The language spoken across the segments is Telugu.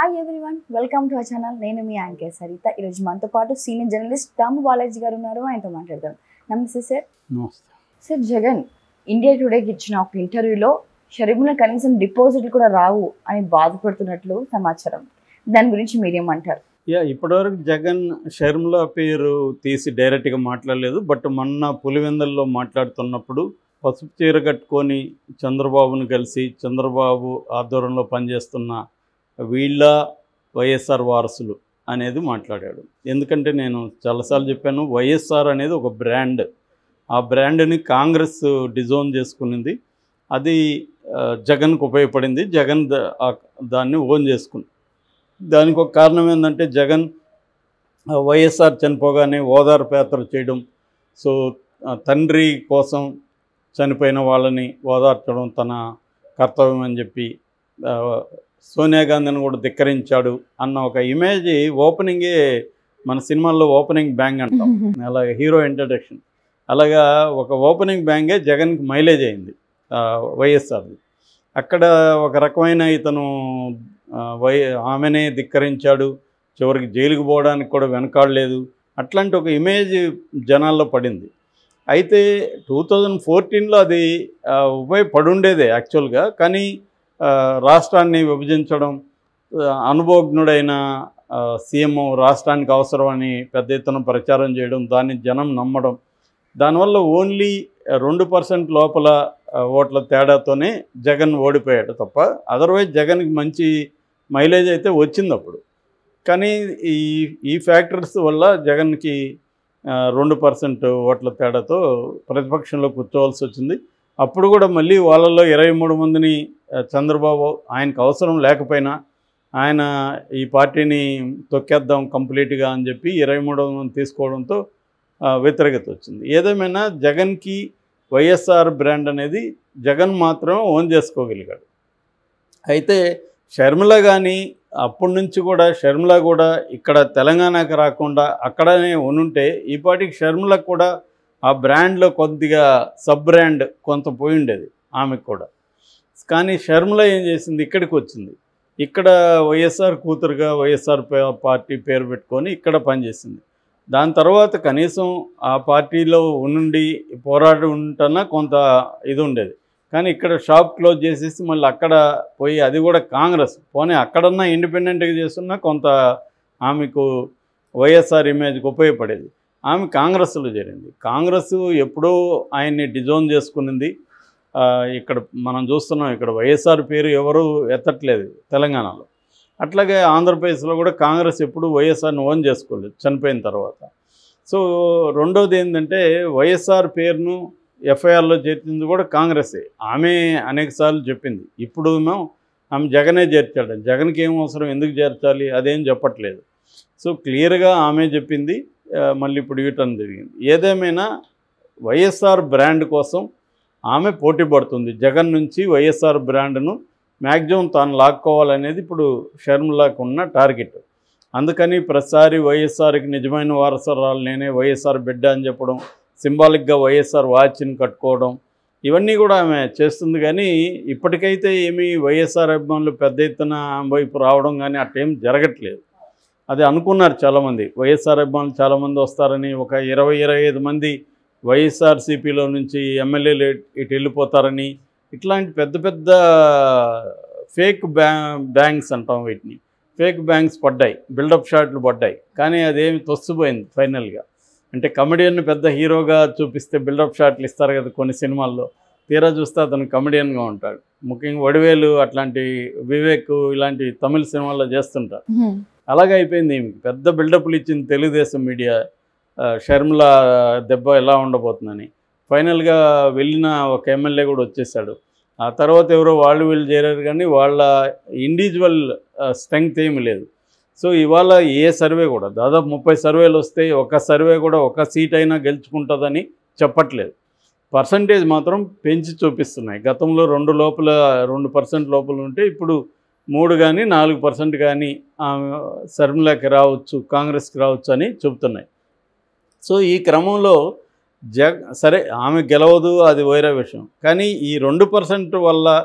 hi everyone welcome to our channel నేను మీ యాంకే సరిత ఈరోజు మనతో పాటు సీనియర్ జర్నలిస్ట్ దాము బాలాజీ గారు ఉన్నారు ఆయనతో మాట్లాడదాం నమస్తే సార్ నమస్తే సార్ జగన్ ఇండియా టుడేకి ఇచ్చిన ఒక ఇంటర్వ్యూలో షరీముల కనీసం డిపాజిట్లు కూడా రావు అని బాధపడుతున్నట్లు సమాచారం దాని గురించి మీరేమంటారు యా ఇప్పటివరకు జగన్ షర్మిల పేరు తీసి డైరెక్ట్గా మాట్లాడలేదు బట్ మొన్న పులివెందల్లో మాట్లాడుతున్నప్పుడు పసుపు చీర కట్టుకొని చంద్రబాబును కలిసి చంద్రబాబు ఆధ్వర్యంలో పనిచేస్తున్న వీళ్ళ వైఎస్ఆర్ వారసులు అనేది మాట్లాడాడు ఎందుకంటే నేను చాలాసార్లు చెప్పాను వైఎస్ఆర్ అనేది ఒక బ్రాండ్ ఆ బ్రాండ్ని కాంగ్రెస్ డిజోన్ చేసుకునింది అది ఆ, జగన్కు ఉపయోగపడింది జగన్ ద- ఆ- దాన్ని ఓన్ చేసుకుంది దానికి ఒక కారణం ఏంటంటే జగన్ ఆ, వైఎస్ఆర్ చనిపోగానే ఓదార్పు యాత్ర చేయడం సో ఆ, తండ్రి కోసం చనిపోయిన వాళ్ళని ఓదార్చడం తన కర్తవ్యం అని చెప్పి ఆ, సోనియా గాంధీని కూడా ధిక్కరించాడు అన్న ఒక ఇమేజ్ ఓపెనింగే మన సినిమాల్లో ఓపెనింగ్ బ్యాంగ్ అంటాం అలాగే హీరో ఇంట్రడక్షన్ అలాగా ఒక ఓపెనింగ్ బ్యాంగే జగన్కి మైలేజ్ అయింది ఆ, వైఎస్ఆర్ది అక్కడ ఒక రకమైన ఇతను ఆ, వై ఆమెనే ధిక్కరించాడు చివరికి జైలుకు పోవడానికి కూడా వెనకాడలేదు అట్లాంటి ఒక ఇమేజ్ జనాల్లో పడింది అయితే టూ థౌజండ్ ఫోర్టీన్లో అది ఆ, ఉపయోగపడి ఉండేదే యాక్చువల్గా కానీ ఆ, రాష్ట్రాన్ని విభజించడం ఆ, అనుభవజ్ఞుడైన ఆ, సీఎం రాష్ట్రానికి అవసరమని పెద్ద ఎత్తున ప్రచారం చేయడం దాన్ని జనం నమ్మడం దానివల్ల ఓన్లీ రెండు పర్సెంట్ లోపల ఆ, ఓట్ల తేడాతోనే జగన్ ఓడిపోయాడు తప్ప అదర్వైజ్ జగన్కి మంచి మైలేజ్ అయితే వచ్చింది అప్పుడు కానీ ఈ ఈ ఫ్యాక్టర్స్ వల్ల జగన్కి ఆ, రెండు పర్సెంట్ ఓట్ల తేడాతో ప్రతిపక్షంలో కూర్చోవాల్సి వచ్చింది అప్పుడు కూడా మళ్ళీ వాళ్ళల్లో ఇరవై మూడు మందిని ఆ, చంద్రబాబు ఆయనకు అవసరం లేకపోయినా ఆయన ఈ పార్టీని తొక్కేద్దాం కంప్లీట్గా అని చెప్పి ఇరవై మూడు మంది తీసుకోవడంతో ఆ, వ్యతిరేకత వచ్చింది ఏదేమైనా జగన్కి వైఎస్ఆర్ బ్రాండ్ అనేది జగన్ మాత్రమే ఓన్ చేసుకోగలిగాడు అయితే షర్మిల కానీ అప్పటి నుంచి కూడా షర్మిల కూడా ఇక్కడ తెలంగాణకు రాకుండా అక్కడనే ఉనుంటే ఈ పాటికి షర్మిలకు కూడా ఆ బ్రాండ్లో కొద్దిగా సబ్ బ్రాండ్ కొంత పోయి ఉండేది ఆమెకు కూడా కానీ షర్మిల ఏం చేసింది ఇక్కడికి వచ్చింది ఇక్కడ వైఎస్ఆర్ కూతురుగా వైఎస్ఆర్ పే- పార్టీ పేరు పెట్టుకొని ఇక్కడ పనిచేసింది దాని తర్వాత కనీసం ఆ పార్టీలో ఉండి పోరాడి ఉంటన్నా కొంత ఇది ఉండేది కానీ ఇక్కడ షాప్ క్లోజ్ చేసేసి మళ్ళీ అక్కడ పోయి అది కూడా కాంగ్రెస్ పోనీ అక్కడన్నా ఇండిపెండెంట్గా చేస్తున్నా కొంత ఆమెకు వైఎస్ఆర్ ఇమేజ్కి ఉపయోగపడేది ఆమె కాంగ్రెస్లో చేరింది కాంగ్రెస్ ఎప్పుడో ఆయన్ని డిజోన్ చేసుకునింది ఆ, ఇక్కడ మనం చూస్తున్నాం ఇక్కడ వైఎస్ఆర్ పేరు ఎవరు ఎత్తట్లేదు తెలంగాణలో అట్లాగే ఆంధ్రప్రదేశ్లో కూడా కాంగ్రెస్ ఎప్పుడు వైఎస్ఆర్ని ఓన్ చేసుకోలేదు చనిపోయిన తర్వాత సో రెండోది ఏంటంటే వైఎస్ఆర్ పేరును ఎఫ్ఐఆర్లో చేర్చింది కూడా కాంగ్రెసే ఆమె అనేకసార్లు చెప్పింది ఇప్పుడు ఏమో ఆమె జగనే చేర్చాడు జగన్కి ఏం అవసరం ఎందుకు చేర్చాలి అదేం చెప్పట్లేదు సో క్లియర్గా ఆమె చెప్పింది ఆ, మళ్ళీ ఇప్పుడు యూటర్న్ జరిగింది ఏదేమైనా వైఎస్ఆర్ బ్రాండ్ కోసం ఆమె పోటీ పడుతుంది జగన్ నుంచి వైఎస్ఆర్ బ్రాండ్ను మ్యాక్సిమం తాను లాక్కోవాలనేది ఇప్పుడు షర్మిలాకు ఉన్న టార్గెట్ అందుకని ప్రతిసారి వైఎస్ఆర్కి నిజమైన వారసరాలు నేనే వైఎస్ఆర్ బిడ్డ అని చెప్పడం సింబాలిక్గా వైఎస్ఆర్ వాచ్ని కట్టుకోవడం ఇవన్నీ కూడా ఆమె చేస్తుంది కానీ ఇప్పటికైతే ఏమీ వైఎస్ఆర్ అభిమానులు పెద్ద ఎత్తున ఆమె వైపు రావడం కానీ అట్టేం జరగట్లేదు అది అనుకున్నారు చాలామంది వైఎస్ఆర్ అభిమానులు చాలామంది వస్తారని ఒక ఇరవై ఇరవై ఐదు మంది వైఎస్ఆర్సీపీలో నుంచి ఎమ్మెల్యేలు ఇటు వెళ్ళిపోతారని ఇట్లాంటి పెద్ద పెద్ద ఫేక్ బ్యా బ్యాంక్స్ అంటాం వీటిని ఫేక్ బ్యాంక్స్ పడ్డాయి బిల్డప్ షాట్లు పడ్డాయి కానీ అదేమి తొస్తుపోయింది ఫైనల్గా అంటే కమెడియన్ పెద్ద హీరోగా చూపిస్తే బిల్డప్ షాట్లు ఇస్తారు కదా కొన్ని సినిమాల్లో తీరా చూస్తే అతను కమెడియన్గా ఉంటాడు ముఖ్యంగా వడివేలు అట్లాంటి వివేక్ ఇలాంటి తమిళ సినిమాల్లో చేస్తుంటారు అలాగే అయిపోయింది ఈమెకి పెద్ద బిల్డప్లు ఇచ్చింది తెలుగుదేశం మీడియా ఆ, షర్మిల దెబ్బ ఎలా ఉండబోతుందని ఫైనల్గా వెళ్ళిన ఒక ఎమ్మెల్యే కూడా వచ్చేసాడు ఆ తర్వాత ఎవరో వాళ్ళు వీళ్ళు చేరారు కానీ వాళ్ళ ఇండివిజువల్ స్ట్రెంగ్త్ ఏమి లేదు సో ఇవాళ ఏ సర్వే కూడా దాదాపు ముప్పై సర్వేలు వస్తే ఒక సర్వే కూడా ఒక సీట్ అయినా గెలుచుకుంటుందని చెప్పట్లేదు పర్సంటేజ్ మాత్రం పెంచి చూపిస్తున్నాయి గతంలో రెండు లోపల రెండు పర్సెంట్ లోపల ఉంటే ఇప్పుడు మూడు కానీ నాలుగు పర్సెంట్ కానీ ఆమె శర్మిలకి రావచ్చు కాంగ్రెస్కి రావచ్చు అని చెబుతున్నాయి సో ఈ క్రమంలో జగ్ సరే ఆమె గెలవదు అది వేరే విషయం కానీ ఈ రెండు పర్సెంట్ వల్ల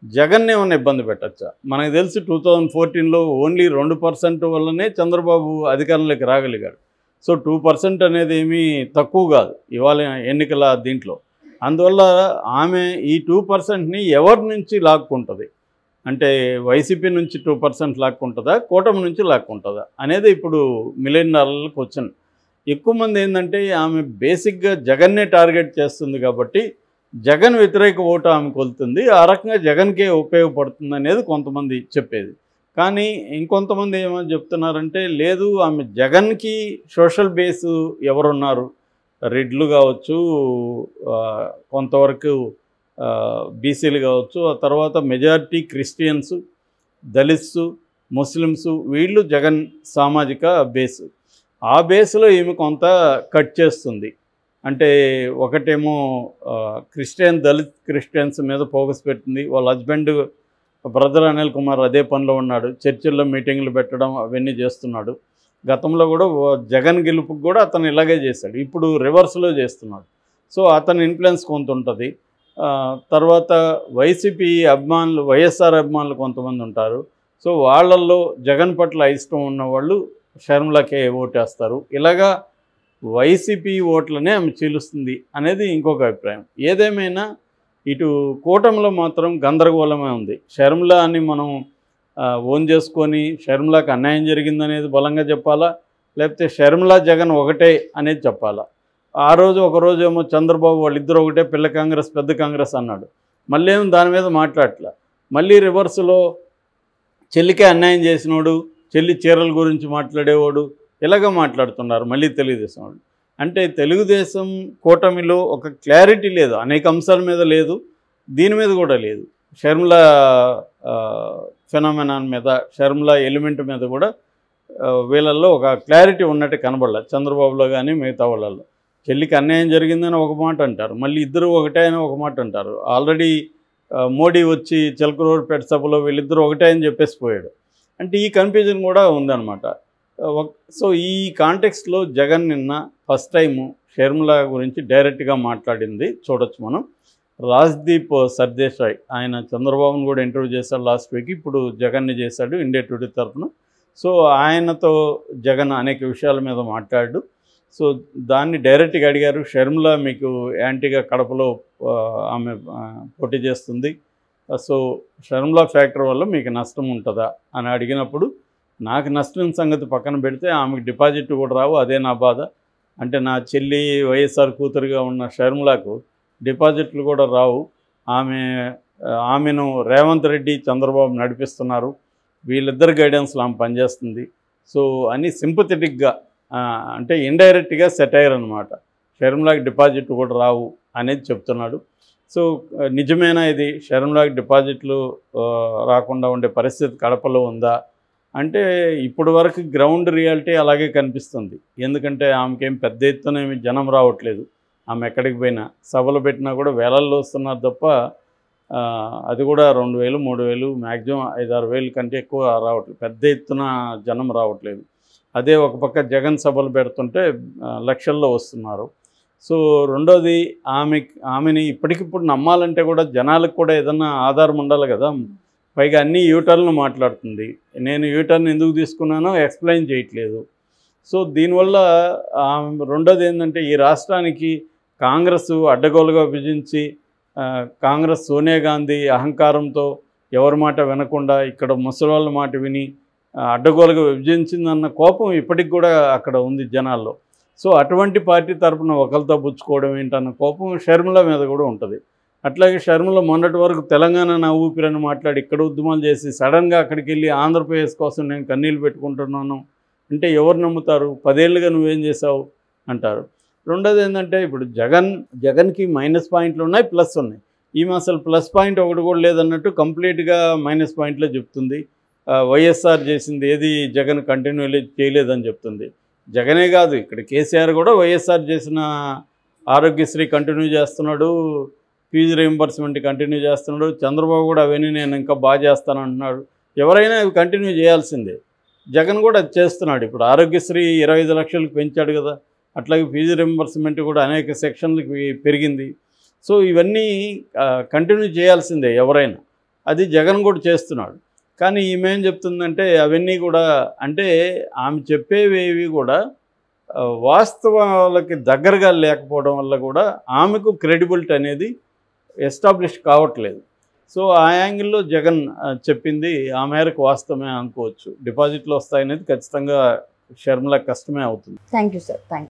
జగన్ ఏమైనా ఇబ్బంది పెట్టచ్చా మనకు తెలిసి టూ థౌజండ్ ఫోర్టీన్లో ఓన్లీ రెండు పర్సెంట్ వల్లనే చంద్రబాబు అధికారంలోకి రాగలిగాడు సో టూ పర్సెంట్ అనేది ఏమీ తక్కువ కాదు ఇవాళ ఎన్నికల దీంట్లో అందువల్ల ఆమె ఈ టూ పర్సెంట్ని ఎవరి నుంచి లాక్కుంటుంది అంటే వైసీపీ నుంచి టూ పర్సెంట్ లాక్కుంటుందా కూటమి నుంచి లాక్కుంటుందా అనేది ఇప్పుడు మిలియనర్లకు వచ్చింది ఎక్కువ మంది ఏంటంటే ఆమె బేసిక్గా జగన్నే టార్గెట్ చేస్తుంది కాబట్టి జగన్ వ్యతిరేక ఓటు ఆమె కొలుతుంది ఆ రకంగా జగన్కే ఉపయోగపడుతుంది అనేది కొంతమంది చెప్పేది కానీ ఇంకొంతమంది ఏమని చెప్తున్నారంటే లేదు ఆమె జగన్కి సోషల్ బేస్ ఎవరున్నారు రెడ్లు కావచ్చు ఆ, కొంతవరకు ఆ, బీసీలు కావచ్చు ఆ తర్వాత మెజారిటీ క్రిస్టియన్స్ దళిత్స్ ముస్లిమ్స్ వీళ్ళు జగన్ సామాజిక బేస్ ఆ బేస్లో ఈమె కొంత కట్ చేస్తుంది అంటే ఒకటేమో ఆ, క్రిస్టియన్ దళిత్ క్రిస్టియన్స్ మీద ఫోకస్ పెట్టింది వాళ్ళ హస్బెండ్ బ్రదర్ అనిల్ కుమార్ అదే పనిలో ఉన్నాడు చర్చిల్లో మీటింగ్లు పెట్టడం అవన్నీ చేస్తున్నాడు గతంలో కూడా ఓ- జగన్ గెలుపుకి కూడా అతను ఇలాగే చేశాడు ఇప్పుడు రివర్స్లో చేస్తున్నాడు సో అతని ఇన్ఫ్లుయెన్స్ కొంత ఉంటుంది ఆ, తర్వాత వైసీపీ అభిమానులు వైఎస్ఆర్ అభిమానులు కొంతమంది ఉంటారు సో వాళ్ళల్లో జగన్ పట్ల ఇష్టం ఉన్న వాళ్ళు షర్మిలకే ఓటేస్తారు ఇలాగా వైసీపీ ఓట్లనే ఆమె చీలుస్తుంది అనేది ఇంకొక అభిప్రాయం ఏదేమైనా ఇటు కూటమిలో మాత్రం గందరగోళమే ఉంది షర్మిల అని మనం ఆ, ఓన్ చేసుకొని షర్మిలాకి అన్యాయం జరిగిందనేది బలంగా చెప్పాలా లేకపోతే షర్మిల జగన్ ఒకటే అనేది చెప్పాలా ఆ రోజు ఒక రోజు ఏమో చంద్రబాబు వాళ్ళిద్దరు ఒకటే పిల్ల కాంగ్రెస్ పెద్ద కాంగ్రెస్ అన్నాడు మళ్ళీ ఏమో దాని మీద మాట్లాడట్లా మళ్ళీ రివర్స్లో చెల్లికే అన్యాయం చేసినోడు చెల్లి చీరల గురించి మాట్లాడేవాడు ఇలాగ మాట్లాడుతున్నారు మళ్ళీ తెలుగుదేశం వాళ్ళు అంటే తెలుగుదేశం కూటమిలో ఒక క్లారిటీ లేదు అనేక అంశాల మీద లేదు దీని మీద కూడా లేదు షర్మిల ఫెనామినాన్ మీద షర్మిల ఎలిమెంట్ మీద కూడా ఆ, వీళ్ళల్లో ఒక క్లారిటీ ఉన్నట్టు కనబడలే చంద్రబాబులో కానీ మిగతా వాళ్ళల్లో చెల్లికి అన్యాయం జరిగిందని ఒక మాట అంటారు మళ్ళీ ఇద్దరు ఒకటే అని ఒక మాట అంటారు ఆల్రెడీ ఆ, మోడీ వచ్చి చిలకలూరుపేట సభలో వీళ్ళిద్దరూ ఒకటే అని చెప్పేసి పోయాడు అంటే ఈ కన్ఫ్యూజన్ కూడా ఉందన్నమాట ఆ, ఒక- సో ఈ కాంటెక్స్ట్లో జగన్ నిన్న ఫస్ట్ టైము షర్మిల గురించి డైరెక్ట్గా మాట్లాడింది చూడొచ్చు మనం రాజ్దీప్ సర్దేశాయ్ ఆయన చంద్రబాబును కూడా ఇంటర్వ్యూ చేశాడు లాస్ట్ వీక్ ఇప్పుడు జగన్ని చేశాడు ఇండియా టుడే తరఫున సో ఆయనతో జగన్ అనేక విషయాల మీద మాట్లాడు సో దాన్ని డైరెక్ట్గా అడిగారు షర్మిల మీకు యాంటీగా కడపలో ఆ, ఆమె ఆ, పోటీ చేస్తుంది సో షర్మిల ఫ్యాక్టర్ వల్ల మీకు నష్టం ఉంటుందా అని అడిగినప్పుడు నాకు నష్టం సంగతి పక్కన పెడితే ఆమెకు డిపాజిట్ కూడా రావు అదే నా బాధ అంటే నా చెల్లి వైఎస్ఆర్ కూతురుగా ఉన్న షర్మిలకు డిపాజిట్లు కూడా రావు ఆమె ఆ, ఆమెను రేవంత్ రెడ్డి చంద్రబాబు నడిపిస్తున్నారు వీళ్ళిద్దరు గైడెన్స్లో ఆమె పనిచేస్తుంది సో అని సింపథెటిక్గా అంటే ఇండైరెక్ట్గా సెటైర్ అనమాట షర్మిలాకి డిపాజిట్ కూడా రావు అనేది చెప్తున్నాడు సో ఆ, నిజమేనా ఇది షర్మిలాకి డిపాజిట్లు ఆ, రాకుండా ఉండే పరిస్థితి కడపలో ఉందా అంటే ఇప్పటి వరకు గ్రౌండ్ రియాలిటీ అలాగే కనిపిస్తుంది ఎందుకంటే ఆమెకేం పెద్ద ఎత్తున ఏమి జనం రావట్లేదు ఆమె ఎక్కడికి పోయినా సభలు పెట్టినా కూడా వేలల్లో వస్తున్నారు తప్ప ఆ, అది కూడా రెండు వేలు మూడు వేలు మ్యాక్సిమం ఐదారు వేలు కంటే ఎక్కువ రావట్లేదు పెద్ద ఎత్తున జనం రావట్లేదు అదే ఒక పక్క జగన్ సభలు పెడుతుంటే ఆ, లక్షల్లో వస్తున్నారు సో రెండోది ఆమె ఆమెని ఇప్పటికిప్పుడు నమ్మాలంటే కూడా జనాలకు కూడా ఏదన్నా ఆధారం ఉండాలి కదా పైగా అన్ని యూటర్న్లు మాట్లాడుతుంది నేను యూటర్న్ ఎందుకు తీసుకున్నానో ఎక్స్ప్లెయిన్ చేయట్లేదు సో దీనివల్ల ఆమె రెండోది ఏంటంటే ఈ రాష్ట్రానికి కాంగ్రెస్ అడ్డగోలుగా విభజించి ఆ, కాంగ్రెస్ సోనియా గాంధీ అహంకారంతో ఎవరి మాట వినకుండా ఇక్కడ ముసలివాళ్ళ మాట విని ఆ, అడ్డగోలుగా విభజించిందన్న కోపం ఇప్పటికి కూడా అక్కడ ఉంది జనాల్లో సో అటువంటి పార్టీ తరపున ఒకరితో పుచ్చుకోవడం ఏంటన్న కోపం షర్మిల మీద కూడా ఉంటుంది అట్లాగే షర్మిల మొన్నటి వరకు తెలంగాణ నా ఊపిరని మాట్లాడి ఇక్కడ ఉద్యమాలు చేసి సడన్గా అక్కడికి వెళ్ళి ఆంధ్రప్రదేశ్ కోసం నేను కన్నీళ్ళు పెట్టుకుంటున్నాను అంటే ఎవరు నమ్ముతారు పదేళ్ళుగా నువ్వేం చేసావు అంటారు రెండోది ఏంటంటే ఇప్పుడు జగన్ జగన్కి మైనస్ పాయింట్లు ఉన్నాయి ప్లస్ ఉన్నాయి ఈమె అసలు ప్లస్ పాయింట్ ఒకటి కూడా లేదన్నట్టు కంప్లీట్గా మైనస్ పాయింట్లో చెప్తుంది ఆ, వైఎస్ఆర్ చేసింది ఏది జగన్ కంటిన్యూ చేయలేదని చెప్తుంది జగనే కాదు ఇక్కడ కేసీఆర్ కూడా వైఎస్ఆర్ చేసిన ఆరోగ్యశ్రీ కంటిన్యూ చేస్తున్నాడు ఫీజు రీంబర్స్మెంట్ కంటిన్యూ చేస్తున్నాడు చంద్రబాబు కూడా అవన్నీ నేను ఇంకా బాగా చేస్తాను అంటున్నాడు ఎవరైనా అవి కంటిన్యూ చేయాల్సిందే జగన్ కూడా అది చేస్తున్నాడు ఇప్పుడు ఆరోగ్యశ్రీ ఇరవై ఐదు లక్షలకు పెంచాడు కదా అట్లాగే ఫీజు రింబర్స్మెంట్ కూడా అనేక సెక్షన్లకి పెరిగింది సో ఇవన్నీ కంటిన్యూ చేయాల్సిందే ఎవరైనా అది జగన్ కూడా చేస్తున్నాడు కానీ ఈమె ఏం చెప్తుందంటే అవన్నీ కూడా అంటే ఆమె చెప్పేవేవి కూడా ఆ, వాస్తవాలకి దగ్గరగా లేకపోవడం వల్ల కూడా ఆమెకు క్రెడిబిలిటీ అనేది ఎస్టాబ్లిష్ కావట్లేదు సో ఆ యాంగిల్లో జగన్ ఆ, చెప్పింది ఆ మేరకు వాస్తవమే అనుకోవచ్చు డిపాజిట్లు వస్తాయనేది ఖచ్చితంగా షర్మిల కష్టమే అవుతుంది థ్యాంక్ యూ సార్ థ్యాంక్